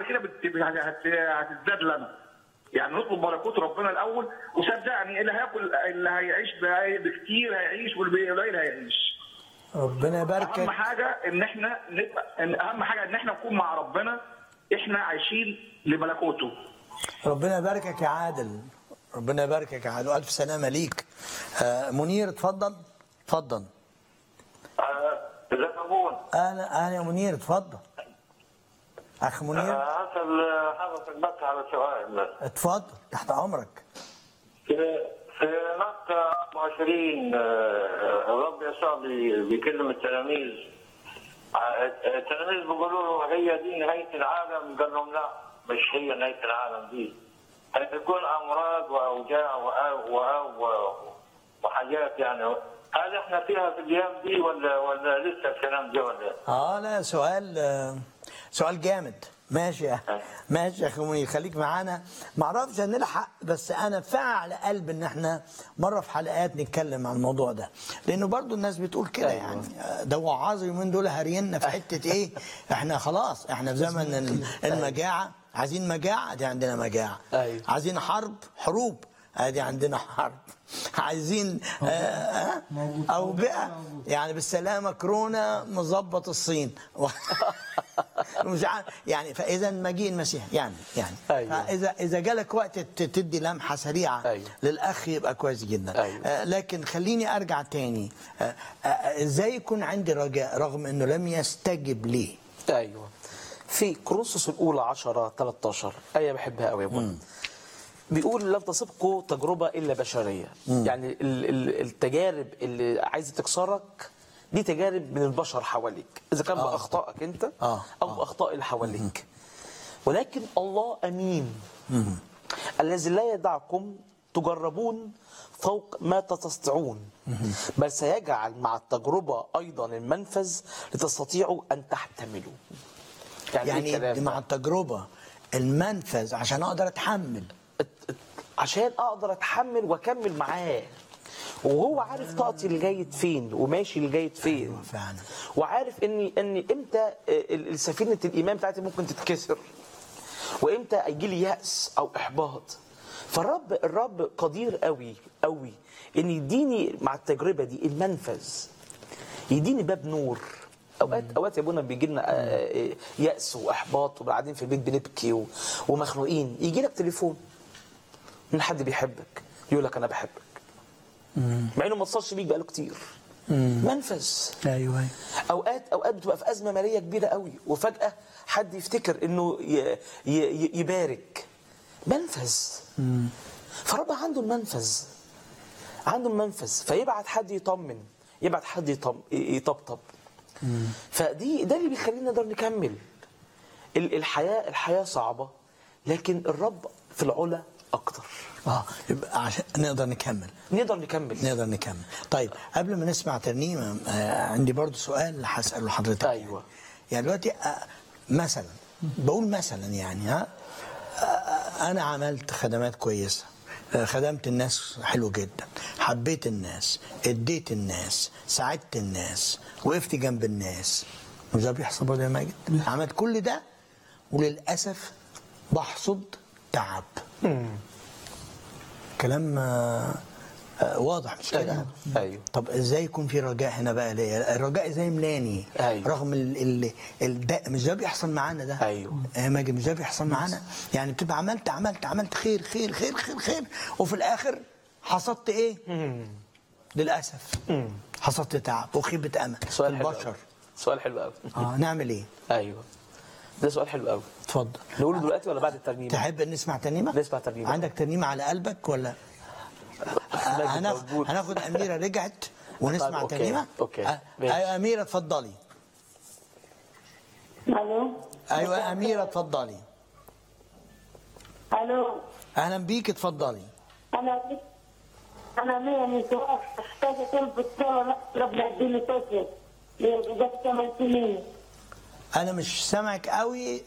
كده بت- هت- هتزداد لنا يعني نطلب ملكوت ربنا الاول وصدقني اللي هياكل اللي هيعيش ب- بكتير هيعيش والقليل هيعيش ربنا اهم يباركك حاجه ان احنا نبقى إن اهم حاجه ان احنا نكون مع ربنا احنا عايشين لملكوته ربنا يباركك يا عادل ربنا يباركك يا عادل والف سلامه ليك آه منير اتفضل اتفضل ازيك ابوي اهلا اهلا يا منير اتفضل اخ منير اسال حضرتك بس على سؤال بس اتفضل تحت امرك في في مكة 24 آه، الرب يسوع بي- بيكلم التلاميذ آه، التلاميذ بيقولوا له هي دي نهاية العالم قال لهم لا مش هي نهاية العالم دي هتكون أمراض وأوجاع وأ- وأ- و- وحاجات يعني هل احنا فيها في الايام دي ولا ولا لسه الكلام ده ولا اه لا سؤال آه، سؤال جامد ماشي يا ماشي يا اخي منير خليك معانا ما اعرفش هنلحق بس انا فعل قلب ان احنا مره في حلقات نتكلم عن الموضوع ده لانه برضو الناس بتقول كده أيوة. يعني آه، ده وعاظ اليومين دول هارينا في حته ايه احنا خلاص احنا في زمن ال- المجاعه عايزين مجاعه دي عندنا مجاعه أيوة. عايزين حرب حروب ادي عندنا حرب عايزين آه، آه، اوبئه يعني بالسلامه كورونا مظبط الصين مش عارف يعني فاذا مجيء المسيح يعني يعني أيوة. فاذا اذا جالك وقت ت- تدي لمحه سريعه أيوة. للاخ يبقى كويس جدا أيوة. آه، لكن خليني ارجع تاني آه، آه، ازاي يكون عندي رجاء رغم انه لم يستجب لي ايوه في كورنثوس الاولى 10 13 ايه بحبها قوي يا ابونا بيقول لن تصبكوا تجربه الا بشريه يعني ال- ال- التجارب اللي عايزه تكسرك دي تجارب من البشر حواليك اذا كان باخطائك انت آه. او باخطاء اللي حواليك ولكن الله امين الذي لا يدعكم تجربون فوق ما تستطيعون بل سيجعل مع التجربة أيضا المنفذ لتستطيعوا أن تحتملوا يعني, يعني إيه يعني الكلام مع ده؟ التجربه المنفذ عشان اقدر اتحمل ات- ات- عشان أقدر أتحمل وأكمل معاه وهو عارف طاقتي الجيد فين وماشي الجيد فين أيوة فعلا. وعارف ان ان امتى ال- ال- سفينه الايمان بتاعتي ممكن تتكسر وامتى يجي لي ياس او احباط فالرب الرب قدير قوي قوي ان يديني مع التجربه دي المنفذ يديني باب نور اوقات اوقات يا ابونا بيجي لنا آه، آه، ياس واحباط وقاعدين في البيت بنبكي و- ومخنوقين يجي لك تليفون من حد بيحبك يقول لك انا بحبك مع انه ما اتصلش بيك بقاله كتير منفذ ايوه اوقات اوقات بتبقى في ازمه ماليه كبيره قوي وفجاه حد يفتكر انه ي- ي- يبارك منفذ فرب عنده المنفذ عنده المنفذ فيبعت حد يطمن يبعت حد يطم يطبطب فدي ده اللي بيخلينا نقدر نكمل ال- الحياه الحياه صعبه لكن الرب في العلا اكتر اه يبقى عشان نقدر نكمل نقدر نكمل نقدر نكمل طيب قبل ما نسمع ترنيمه آه عندي برضو سؤال هساله لحضرتك أيوة. يعني دلوقتي آه مثلا بقول مثلا يعني ها آه انا عملت خدمات كويسه آه، خدمت الناس حلو جدا حبيت الناس اديت الناس ساعدت الناس وقفت جنب الناس مش ده بيحصل برضه يا ماجد عملت كل ده وللاسف بحصد تعب كلام آه، آه، واضح مش كده أيوة. أيوة. طب ازاي يكون في رجاء هنا بقى ليه الرجاء ازاي ملاني أيوة. رغم ال ال ال ده مش ده بيحصل معانا ده أيوة. يا ماجد مش ده بيحصل معانا يعني بتبقى عملت عملت عملت خير خير خير خير خير وفي الاخر حصدت ايه للاسف حصدت تعب وخيبه امل سؤال حلو البشر قوي. سؤال حلو قوي اه نعمل ايه ايوه ده سؤال حلو قوي اتفضل نقوله دلوقتي ولا بعد الترنيمه تحب نسمع ترنيمه نسمع ترنيمة. عندك ترنيمه على قلبك ولا ماجد هناخد موجود. هناخد اميره رجعت ونسمع طيب، أوكي. ترنيمه أوكي. آه، ماشي. ايوه اميره اتفضلي الو ايوه يا اميره اتفضلي الو اهلا بيك اتفضلي انا انا مية من سؤال محتاجه طلب الصلاه ربنا يديني طفل جت ثمان سنين انا مش سامعك قوي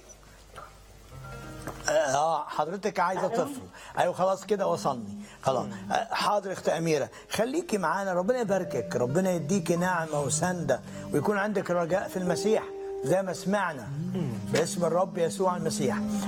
اه حضرتك عايزه طفل ايوه خلاص كده وصلني خلاص آه، حاضر اخت اميره خليكي معانا ربنا يباركك ربنا يديكي نعمه وسنده ويكون عندك رجاء في المسيح زي ما سمعنا باسم الرب يسوع المسيح